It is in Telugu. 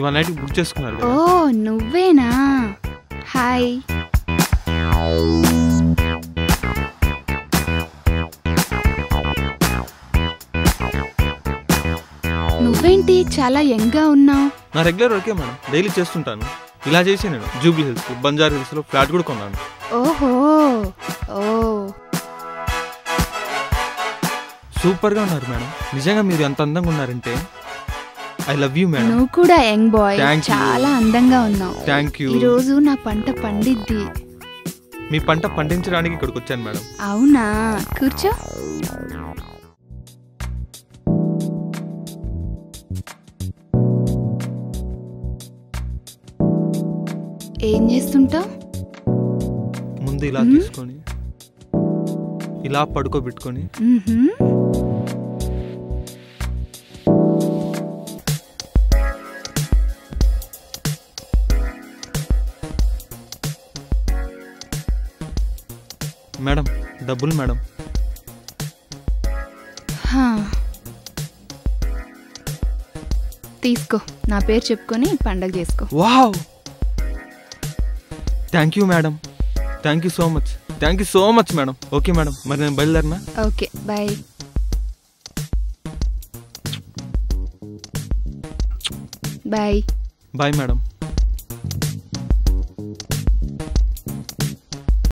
ఇవాళ నైట్ బుక్ చేసుకున్నారు ఓ కదా నువ్వేనా హాయ్ నువ్వేంటి చాలా యంగ్గా ఉన్నావు నా రెగ్యులర్ వర్కే మేడం డైలీ చేస్తుంటాను ఇలా చేసి నేను జూబ్లీ హిల్స్ బంజారా హిల్స్ లో ఫ్లాట్ కూడా కొన్నాను ఓహో ఓ సూపర్ గా ఉన్నారు మేడం నిజంగా మీరు ఎంత అందంగా ఉన్నారంటే ఐ లవ్ యూ మేడం నువ్వు కూడా యంగ్ బాయ్ Thank you. చాలా అందంగా ఉన్నావు థ్యాంక్ యూ ఈ రోజు నా పంట పండిద్ది మీ పంట పండించడానికి ఇక్కడికి వచ్చాను మేడం అవునా కూర్చో ఏం చేస్తుంటావు ముందు ఇలా మ్మ్. తీసుకొని ఇలా పడుకోబెట్టుకొని మేడం డబ్బులు మేడం తీసుకో నా పేరు చెప్పుకొని పండగ చేసుకో wow thank you madam thank you so much thank you so much madam okay madam మరి నేను బయలుదేరినా okay bye bye bye madam